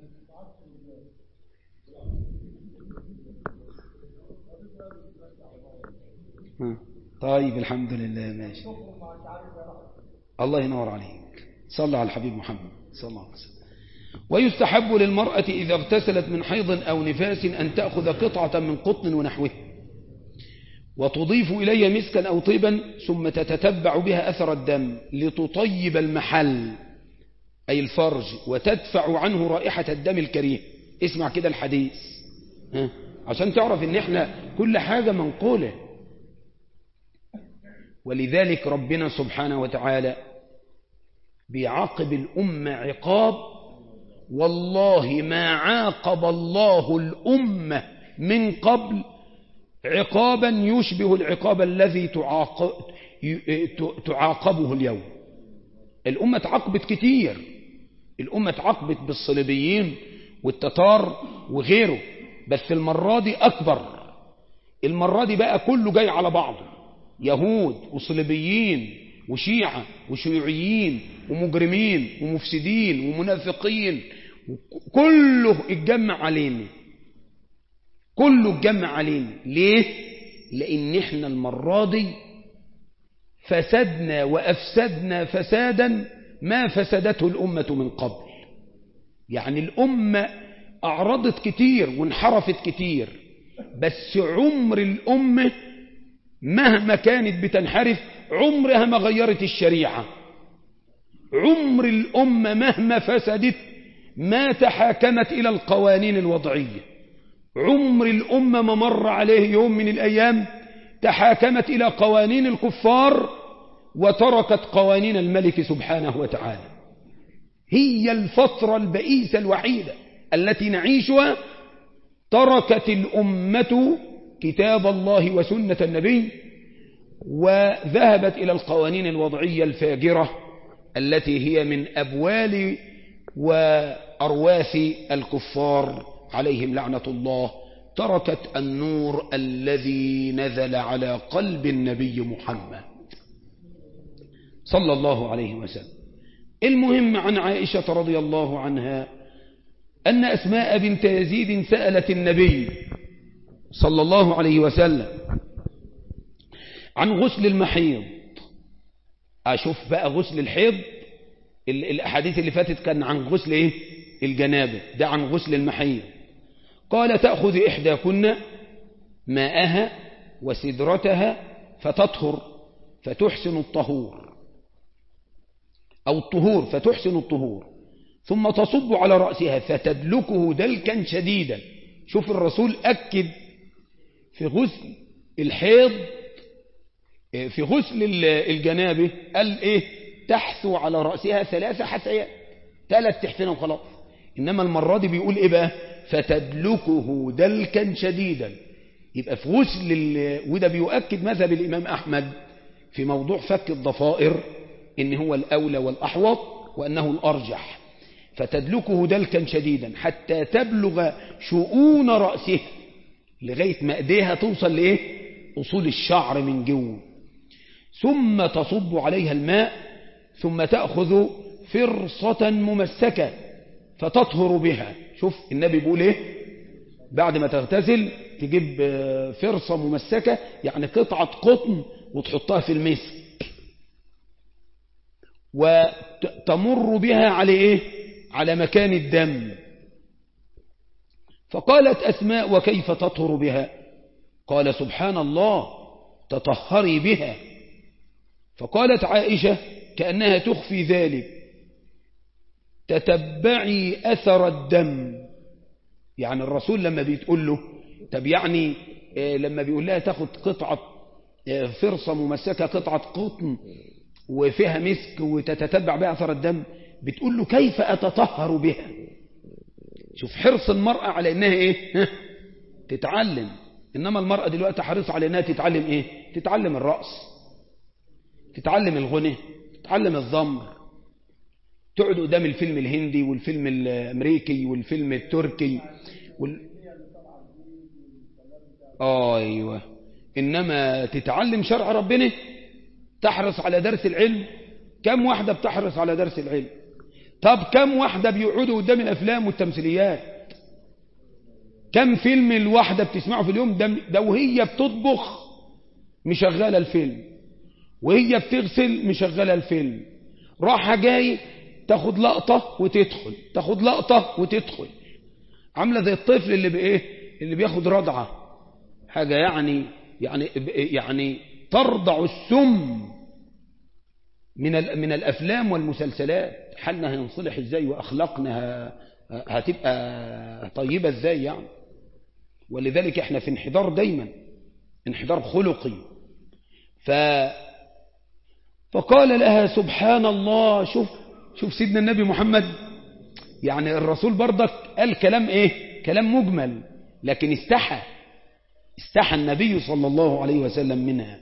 طيب الحمد لله ماشي الله ينور عليك صلى على الحبيب محمد صلى الله عليه وسلم ويستحب للمرأة إذا اغتسلت من حيض أو نفاس أن تأخذ قطعة من قطن ونحوه وتضيف إليها مسكا أو طيبا ثم تتتبع بها أثر الدم لتطيب المحل أي الفرج وتدفع عنه رائحة الدم الكريه اسمع كده الحديث ها؟ عشان تعرف ان احنا كل حاجة منقولة ولذلك ربنا سبحانه وتعالى بيعاقب الأمة عقاب والله ما عاقب الله الأمة من قبل عقابا يشبه العقاب الذي تعاقب تعاقبه اليوم الأمة تعاقبت كتير الأمة تعاقبت بالصليبيين والتتار وغيره بس المرة دي أكبر المرة دي بقى كله جاي على بعضه يهود وصليبيين وشيعة وشيوعيين ومجرمين ومفسدين ومنافقين كله اتجمع علينا كله اتجمع علينا ليه لان احنا المرة دي فسدنا وافسدنا فسادا ما فسدته الامة من قبل يعني الامة اعرضت كتير وانحرفت كتير بس عمر الامة مهما كانت بتنحرف عمرها ما غيرت الشريعة عمر الأمة مهما فسدت ما تحاكمت إلى القوانين الوضعية عمر الأمة ما مر عليه يوم من الأيام تحاكمت إلى قوانين الكفار وتركت قوانين الملك سبحانه وتعالى هي الفترة البئيسة الوحيدة التي نعيشها تركت الأمة كتاب الله وسنة النبي وذهبت إلى القوانين الوضعية الفاجرة التي هي من أبوال وأرواث الكفار عليهم لعنة الله تركت النور الذي نزل على قلب النبي محمد صلى الله عليه وسلم المهم عن عائشة رضي الله عنها أن أسماء بنت يزيد سألت النبي صلى الله عليه وسلم عن غسل المحيض أشوف بقى غسل الحيض الأحاديث اللي فاتت كان عن غسل إيه؟ الجنابة ده عن غسل المحيض قال تأخذ إحداكن ماءها وسدرتها فتطهر فتحسن الطهور أو الطهور فتحسن الطهور ثم تصب على رأسها فتدلكه دلكا شديدا شوف الرسول أكد في غسل الحيض في غسل الجنابه قال ايه تحثو على رأسها ثلاث حثيات ثلاث تحفنا وخلاص إنما المرة دي بيقول إيه بقى فتدلكه دلكا شديدا يبقى في غسل وده بيؤكد مذهب الإمام أحمد في موضوع فك الضفائر إن هو الأولى والأحوط وأنه الأرجح فتدلكه دلكا شديدا حتى تبلغ شؤون رأسه لغاية ما ايديها توصل لإيه أصول الشعر من جوه ثم تصب عليها الماء ثم تأخذ فرصة ممسكة فتطهر بها شوف النبي بيقول ايه بعد ما تغتسل تجيب فرصة ممسكة يعني قطعة قطن وتحطها في المسك وتمر بها على ايه على مكان الدم فقالت أسماء وكيف تطهر بها قال سبحان الله تطهري بها فقالت عائشة كأنها تخفي ذلك تتبعي أثر الدم يعني الرسول لما بيتقول له طب يعني لما بيقول لها تاخد قطعة فرصة ممسكة قطعة قطن وفيها مسك وتتتبع بها أثر الدم بتقول له كيف أتطهر بها شوف حرص المرأة على إنها إيه تتعلم إنما المرأة دلوقتي حريصة على إنها تتعلم إيه تتعلم الرأس تتعلم الغنى تعلم الضمر تقعد قدام الفيلم الهندي والفيلم الامريكي والفيلم التركي وال... ايوه انما تتعلم شرع ربنا تحرص على درس العلم كم واحدة بتحرص على درس العلم طب كم واحدة بيقعدوا قدام الافلام والتمثيليات كم فيلم الواحدة بتسمعه في اليوم ده, ده وهي بتطبخ مشغلة الفيلم وهي بتغسل مشغلة الفيلم راحة جاي تاخد لقطة وتدخل تاخد لقطة وتدخل عاملة زي الطفل اللي بإيه اللي بياخد رضعة حاجة يعني يعني يعني ترضع السم من من الأفلام والمسلسلات حالنا هينصلح ازاي وأخلاقنا هتبقى طيبة ازاي يعني ولذلك احنا في انحدار دايما انحدار خلقي ف فقال لها سبحان الله شوف شوف سيدنا النبي محمد يعني الرسول برضك قال كلام ايه كلام مجمل لكن استحى استحى النبي صلى الله عليه وسلم منها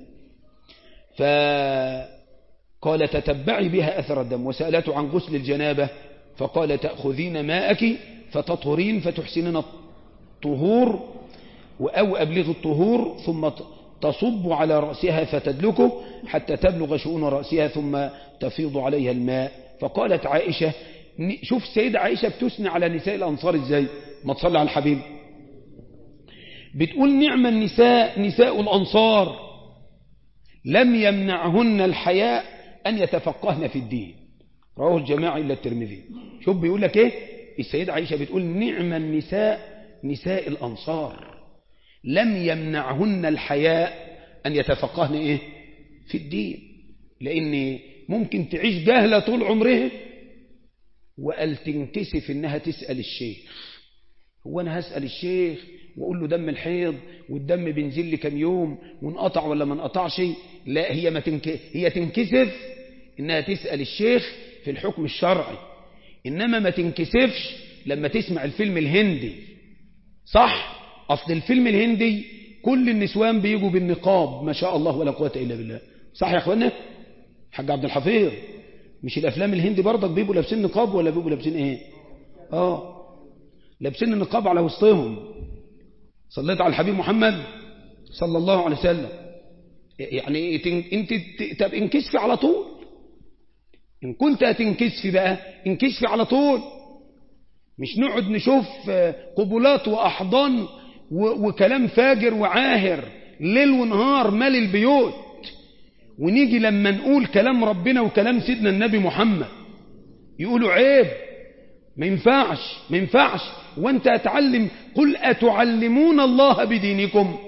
فقال تتبعي بها أثر الدم وسألته عن غسل الجنابة فقال تأخذين ماءك فتطهرين فتحسنين الطهور أو أبلغ الطهور ثم تصب على رأسها فتدلكه حتى تبلغ شؤون رأسها ثم تفيض عليها الماء فقالت عائشة شوف السيدة عائشة بتثني على نساء الأنصار ازاي ما تصلي على الحبيب بتقول نعم النساء نساء الأنصار لم يمنعهن الحياء أن يتفقهن في الدين رواه الجماعة إلا الترمذي شوف بيقول لك إيه السيدة عائشة بتقول نعم النساء نساء الأنصار لم يمنعهن الحياء أن يتفقهن إيه في الدين لأن ممكن تعيش جاهلة طول عمرها وقال تنكسف إنها تسأل الشيخ هو أنا هسأل الشيخ وأقول له دم الحيض والدم بينزل لي كم يوم ونقطع ولا ما نقطعش لا هي ما تنك... هي تنكسف إنها تسأل الشيخ في الحكم الشرعي إنما ما تنكسفش لما تسمع الفيلم الهندي صح أصل الفيلم الهندي كل النسوان بيجوا بالنقاب ما شاء الله ولا قوة إلا بالله صح يا أخوانا حاج عبد الحفيظ مش الأفلام الهندي برضك بيبقوا لابسين نقاب ولا بيبقوا لابسين إيه آه لابسين النقاب على وسطهم صليت على الحبيب محمد صلى الله عليه وسلم يعني انت طب انكسفي على طول ان كنت هتنكسفي بقى انكسفي على طول مش نقعد نشوف قبلات واحضان وكلام فاجر وعاهر ليل ونهار مال البيوت ونيجي لما نقول كلام ربنا وكلام سيدنا النبي محمد يقولوا عيب ما ينفعش ما ينفعش وانت اتعلم قل اتعلمون الله بدينكم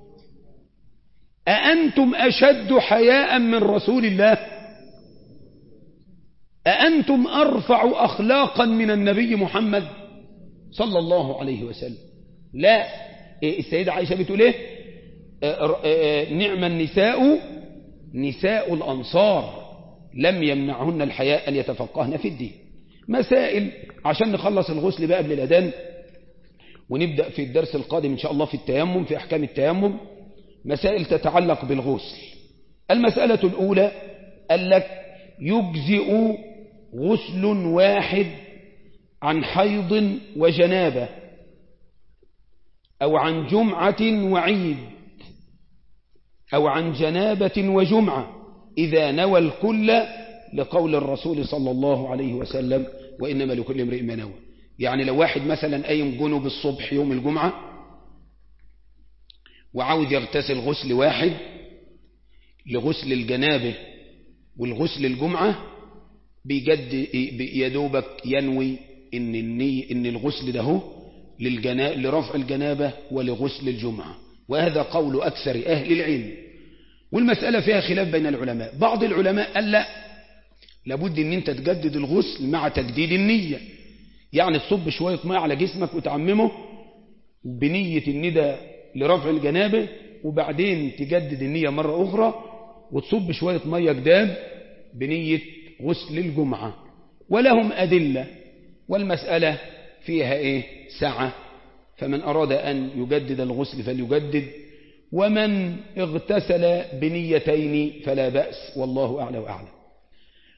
أأنتم أشد حياء من رسول الله أأنتم أرفع أخلاقا من النبي محمد صلى الله عليه وسلم لا السيدة عائشة بتقول ايه نعم النساء نساء الأنصار لم يمنعهن الحياء أن يتفقهن في الدين مسائل عشان نخلص الغسل بقى قبل الأذان ونبدأ في الدرس القادم إن شاء الله في التيمم في أحكام التيمم مسائل تتعلق بالغسل المسألة الأولى قال لك يجزئ غسل واحد عن حيض وجنابة أو عن جمعة وعيد أو عن جنابة وجمعة إذا نوى الكل لقول الرسول صلى الله عليه وسلم وإنما لكل امرئ ما نوى يعني لو واحد مثلا قايم جنوب الصبح يوم الجمعة وعاوز يغتسل غسل واحد لغسل الجنابة والغسل الجمعة بيجد يدوبك ينوي إن, الني إن الغسل ده هو للجنا... لرفع الجنابة ولغسل الجمعة وهذا قول أكثر أهل العلم والمسألة فيها خلاف بين العلماء بعض العلماء قال لا لابد ان انت تجدد الغسل مع تجديد النية يعني تصب شوية ماء على جسمك وتعممه بنية الندى لرفع الجنابة وبعدين تجدد النية مرة أخرى وتصب شوية مية جداد بنية غسل الجمعة ولهم أدلة والمسألة فيها إيه سعة فمن أراد أن يجدد الغسل فليجدد ومن اغتسل بنيتين فلا بأس والله أعلى وأعلم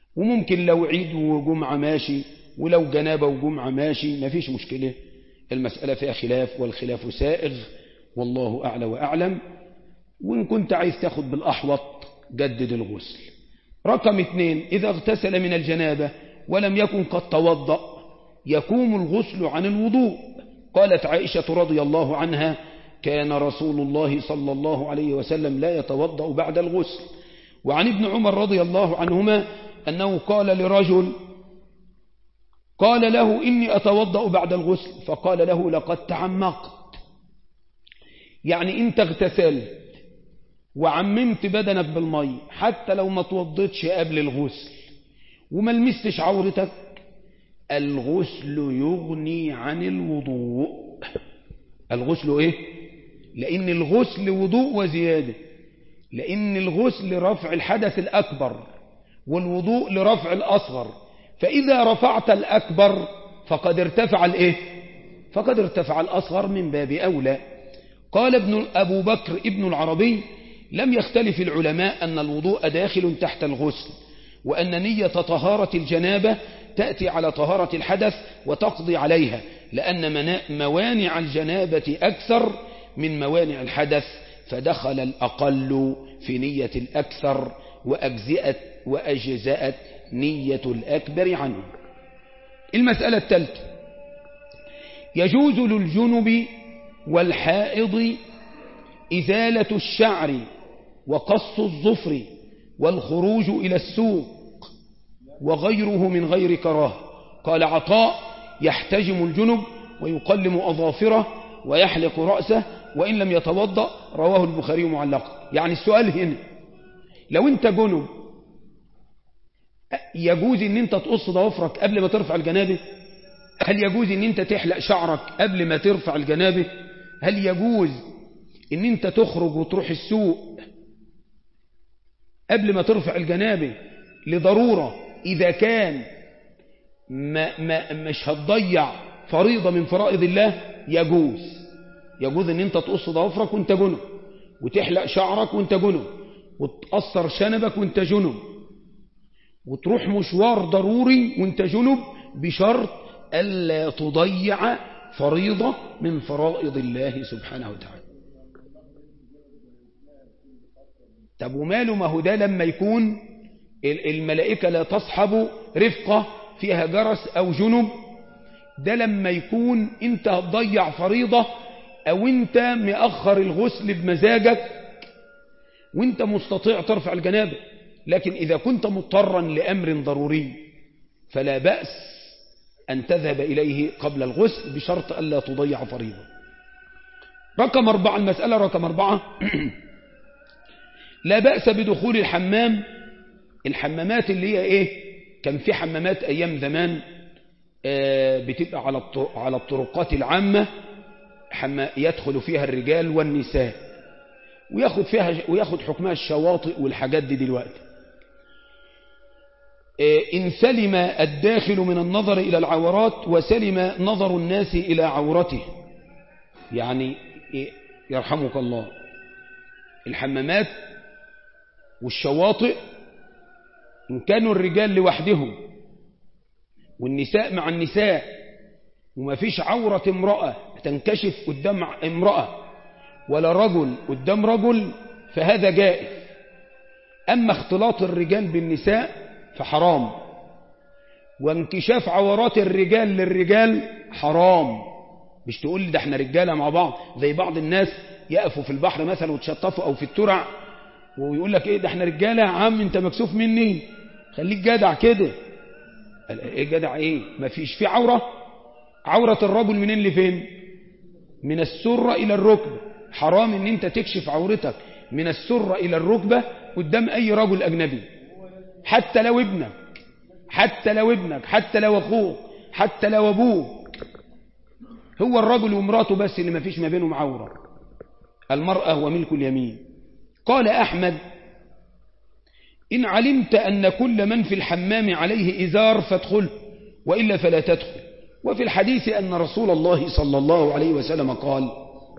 وممكن لو عيد وجمعة ماشي ولو جنابة وجمعة ماشي ما فيش مشكلة المسألة فيها خلاف والخلاف سائغ والله أعلى وأعلم وإن كنت عايز تاخد بالأحوط جدد الغسل رقم اثنين إذا اغتسل من الجنابة ولم يكن قد توضأ يقوم الغسل عن الوضوء قالت عائشة رضي الله عنها كان رسول الله صلى الله عليه وسلم لا يتوضأ بعد الغسل وعن ابن عمر رضي الله عنهما أنه قال لرجل قال له إني أتوضأ بعد الغسل فقال له لقد تعمقت يعني انت اغتسلت وعممت بدنك بالمي حتى لو ما توضيتش قبل الغسل وما لمستش عورتك الغسل يغني عن الوضوء الغسل ايه لان الغسل وضوء وزيادة لان الغسل رفع الحدث الاكبر والوضوء لرفع الاصغر فاذا رفعت الاكبر فقد ارتفع الايه فقد ارتفع الاصغر من باب اولى قال ابن ابو بكر ابن العربي لم يختلف العلماء أن الوضوء داخل تحت الغسل وأن نية طهارة الجنابة تأتي على طهارة الحدث وتقضي عليها لأن موانع الجنابة أكثر من موانع الحدث فدخل الأقل في نية الأكثر وأجزأت, وأجزأت نية الأكبر عنه المسألة الثالثة يجوز للجنب والحائض إزالة الشعر وقص الظفر والخروج إلى السوق وغيره من غير كراهه قال عطاء يحتجم الجنب ويقلم أظافره ويحلق رأسه وإن لم يتوضأ رواه البخاري معلقا يعني السؤال هنا لو انت جنب يجوز ان انت تقص ضوافرك قبل ما ترفع الجنابه هل يجوز ان انت تحلق شعرك قبل ما ترفع الجنابه هل يجوز ان انت تخرج وتروح السوق قبل ما ترفع الجنابه لضرورة إذا كان ما ما مش هتضيع فريضة من فرائض الله يجوز يجوز ان انت تقص ضوافرك وانت جنب وتحلق شعرك وانت جنب وتقصر شنبك وانت جنب وتروح مشوار ضروري وانت جنب بشرط ألا تضيع فريضة من فرائض الله سبحانه وتعالى طب وماله ما هو ده لما يكون الملائكة لا تصحب رفقة فيها جرس أو جنب ده لما يكون انت هتضيع فريضة أو انت مأخر الغسل بمزاجك وانت مستطيع ترفع الجنابة لكن إذا كنت مضطرا لأمر ضروري فلا بأس أن تذهب إليه قبل الغسل بشرط ألا تضيع فريضة رقم أربعة المسألة رقم أربعة لا بأس بدخول الحمام الحمامات اللي هي ايه كان في حمامات ايام زمان آه بتبقى على على الطرقات العامة يدخل فيها الرجال والنساء وياخد فيها وياخد حكمها الشواطئ والحاجات دي دلوقتي آه إن سلم الداخل من النظر إلى العورات وسلم نظر الناس إلى عورته يعني يرحمك الله الحمامات والشواطئ إن كانوا الرجال لوحدهم والنساء مع النساء وما فيش عورة امرأة تنكشف قدام امرأة ولا رجل قدام رجل فهذا جائز أما اختلاط الرجال بالنساء فحرام وانكشاف عورات الرجال للرجال حرام مش تقول ده احنا رجالة مع بعض زي بعض الناس يقفوا في البحر مثلا وتشطفوا او في الترع ويقول لك ايه ده احنا رجاله يا عم انت مكسوف مني خليك جدع كده ايه جدع ايه مفيش في عوره عوره الرجل منين لفين من السره الى الركبه حرام ان انت تكشف عورتك من السره الى الركبه قدام اي رجل اجنبي حتى لو ابنك حتى لو ابنك حتى لو اخوك حتى لو ابوك هو الرجل ومراته بس اللي مفيش ما بينهم عوره المراه هو ملك اليمين قال أحمد إن علمت أن كل من في الحمام عليه إزار فادخل وإلا فلا تدخل وفي الحديث أن رسول الله صلى الله عليه وسلم قال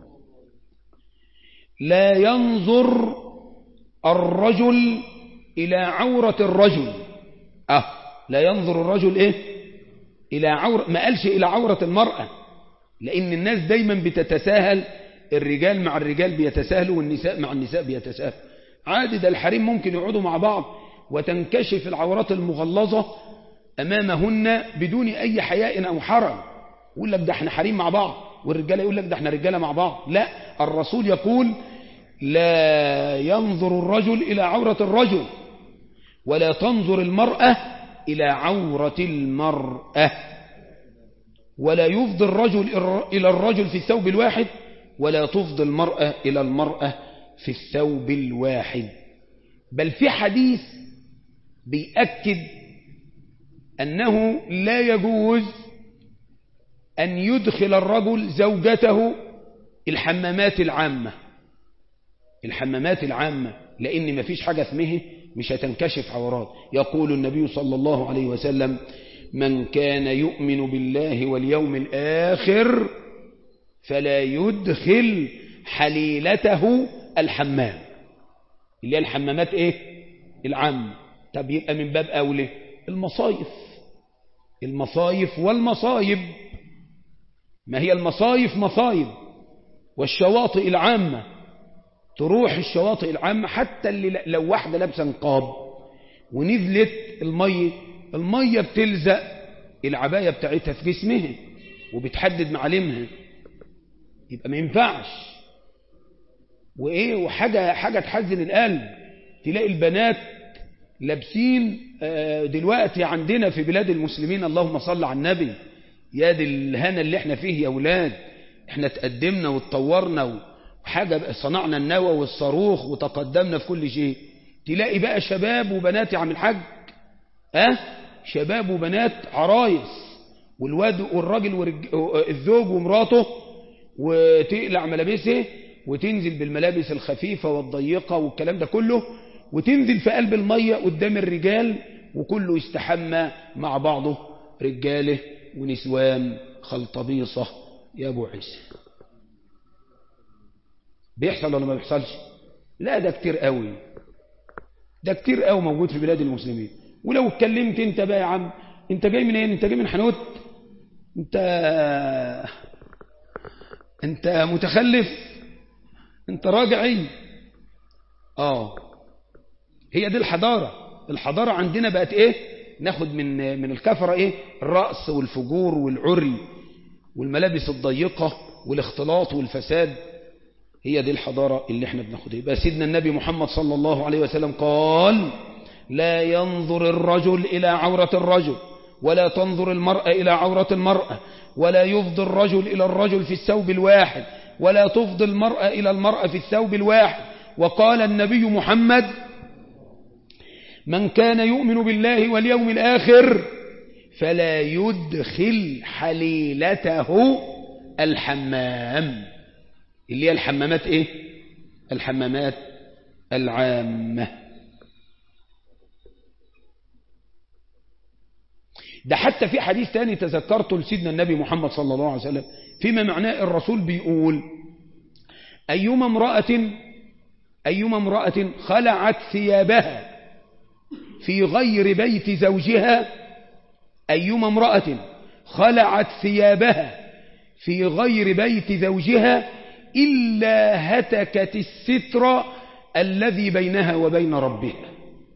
لا ينظر الرجل إلى عورة الرجل اه لا ينظر الرجل ايه الى عورة ما قالش الى عورة المرأة لان الناس دايما بتتساهل الرجال مع الرجال بيتساهلوا والنساء مع النساء بيتساهلوا عادي ده الحريم ممكن يقعدوا مع بعض وتنكشف العورات المغلظة أمامهن بدون أي حياء أو حرج يقول لك ده احنا حريم مع بعض والرجالة يقول لك ده احنا رجالة مع بعض لا الرسول يقول لا ينظر الرجل إلى عورة الرجل ولا تنظر المرأة إلى عورة المرأة ولا يفضي الرجل إلى الرجل في الثوب الواحد ولا تفضي المرأة إلى المرأة في الثوب الواحد بل في حديث بيأكد أنه لا يجوز أن يدخل الرجل زوجته الحمامات العامة الحمامات العامة لأن ما فيش حاجة اسمه مش هتنكشف عورات يقول النبي صلى الله عليه وسلم من كان يؤمن بالله واليوم الآخر فلا يدخل حليلته الحمام اللي هي الحمامات ايه العام طب يبقى من باب أولى المصايف المصايف والمصايب ما هي المصايف مصايب والشواطئ العامة تروح الشواطئ العامة حتى اللي لو واحدة لابسه نقاب ونزلت المية المية بتلزق العباية بتاعتها في جسمها وبتحدد معالمها يبقى ما ينفعش وايه وحاجة حاجة تحزن القلب تلاقي البنات لابسين دلوقتي عندنا في بلاد المسلمين اللهم صل على النبي يا دي الهنا اللي احنا فيه يا اولاد احنا تقدمنا واتطورنا وحاجة صنعنا النوى والصاروخ وتقدمنا في كل شيء تلاقي بقى شباب وبنات عم الحاج اه شباب وبنات عرايس والواد والراجل والرج... الزوج ومراته وتقلع ملابسه وتنزل بالملابس الخفيفة والضيقة والكلام ده كله وتنزل في قلب المية قدام الرجال وكله يستحمى مع بعضه رجاله ونسوان خلطبيصة يا أبو عيسى بيحصل ولا ما بيحصلش لا ده كتير قوي ده كتير قوي موجود في بلاد المسلمين ولو اتكلمت انت بقى يا عم انت جاي من ايه انت جاي من حنوت انت انت متخلف انت راجعي اه هي دي الحضارة الحضارة عندنا بقت ايه ناخد من من الكفرة ايه الرأس والفجور والعري والملابس الضيقة والاختلاط والفساد هي دي الحضارة اللي احنا بناخدها يبقى سيدنا النبي محمد صلى الله عليه وسلم قال لا ينظر الرجل إلى عورة الرجل ولا تنظر المرأة إلى عورة المرأة ولا يفضي الرجل إلى الرجل في الثوب الواحد ولا تفضي المرأة إلى المرأة في الثوب الواحد وقال النبي محمد من كان يؤمن بالله واليوم الآخر فلا يدخل حليلته الحمام اللي هي الحمامات ايه الحمامات العامة ده حتى في حديث تاني تذكرته لسيدنا النبي محمد صلى الله عليه وسلم فيما معناه الرسول بيقول أيما امرأة أيما امرأة خلعت ثيابها في غير بيت زوجها أيما امرأة خلعت ثيابها في غير بيت زوجها إلا هتكت الستر الذي بينها وبين ربها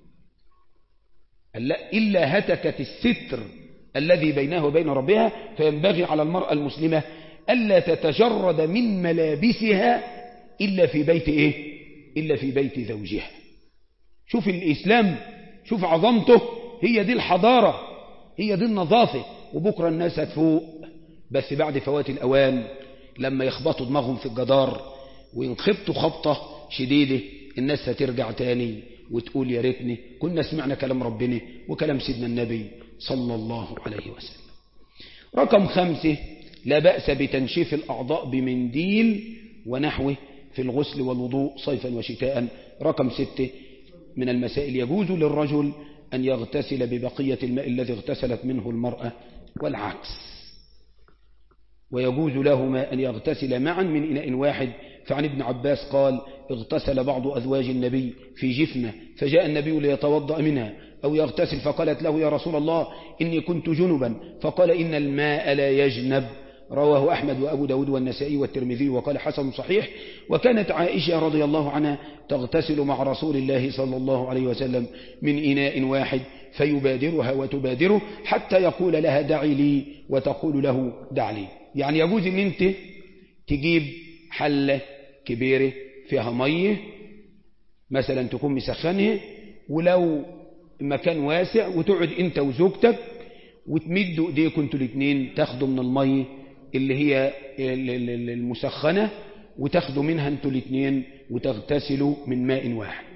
إلا هتكت الستر الذي بينها وبين ربها فينبغي على المرأة المسلمة ألا تتجرد من ملابسها إلا في بيت إيه إلا في بيت زوجها شوف الإسلام شوف عظمته هي دي الحضارة هي دي النظافة وبكرة الناس هتفوق بس بعد فوات الأوان لما يخبطوا دماغهم في الجدار وينخبطوا خبطة شديدة الناس هترجع تاني وتقول يا ريتني كنا سمعنا كلام ربنا وكلام سيدنا النبي صلى الله عليه وسلم رقم خمسة لا بأس بتنشيف الأعضاء بمنديل ونحوه في الغسل والوضوء صيفا وشتاء رقم ستة من المسائل يجوز للرجل أن يغتسل ببقية الماء الذي اغتسلت منه المرأة والعكس ويجوز لهما أن يغتسل معا من إناء واحد فعن ابن عباس قال اغتسل بعض أزواج النبي في جفنة فجاء النبي ليتوضأ منها أو يغتسل فقالت له يا رسول الله إني كنت جنبا فقال إن الماء لا يجنب رواه أحمد وأبو داود والنسائي والترمذي وقال حسن صحيح وكانت عائشة رضي الله عنها تغتسل مع رسول الله صلى الله عليه وسلم من إناء واحد فيبادرها وتبادره حتى يقول لها دعي لي وتقول له دع لي يعني يجوز ان انت تجيب حلة كبيرة فيها مية مثلا تكون مسخنها ولو مكان واسع وتقعد انت وزوجتك وتمدوا ايديكم انتوا الاثنين تاخدوا من المية اللي هي المسخنة وتاخدوا منها انتوا الاثنين وتغتسلوا من ماء واحد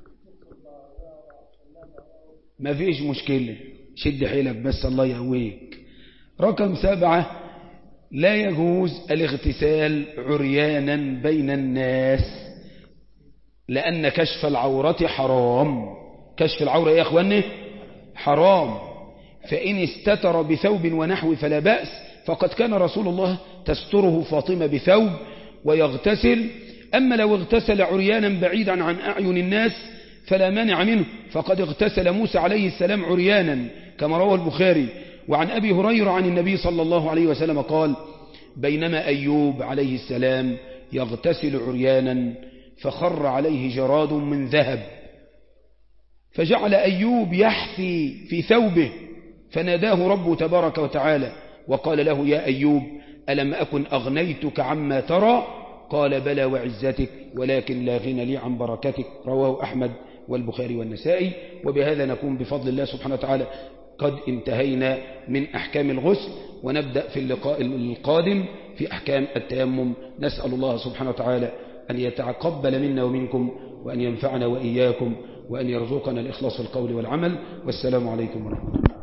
ما فيش مشكلة شد حيلك بس الله يقويك رقم سبعة لا يجوز الاغتسال عريانا بين الناس لأن كشف العورة حرام كشف العورة يا أخواني حرام فإن استتر بثوب ونحو فلا بأس فقد كان رسول الله تستره فاطمة بثوب ويغتسل أما لو اغتسل عريانا بعيدا عن أعين الناس فلا مانع منه فقد اغتسل موسى عليه السلام عريانا كما رواه البخاري وعن أبي هريرة عن النبي صلى الله عليه وسلم قال بينما أيوب عليه السلام يغتسل عريانا فخر عليه جراد من ذهب فجعل أيوب يحثي في ثوبه فناداه ربه تبارك وتعالى وقال له يا أيوب ألم أكن أغنيتك عما ترى قال بلى وعزتك ولكن لا غنى لي عن بركتك رواه أحمد والبخاري والنسائي وبهذا نكون بفضل الله سبحانه وتعالى قد انتهينا من أحكام الغسل ونبدأ في اللقاء القادم في أحكام التيمم نسأل الله سبحانه وتعالى أن يتقبل منا ومنكم وأن ينفعنا وإياكم وأن يرزقنا الإخلاص في القول والعمل والسلام عليكم ورحمة الله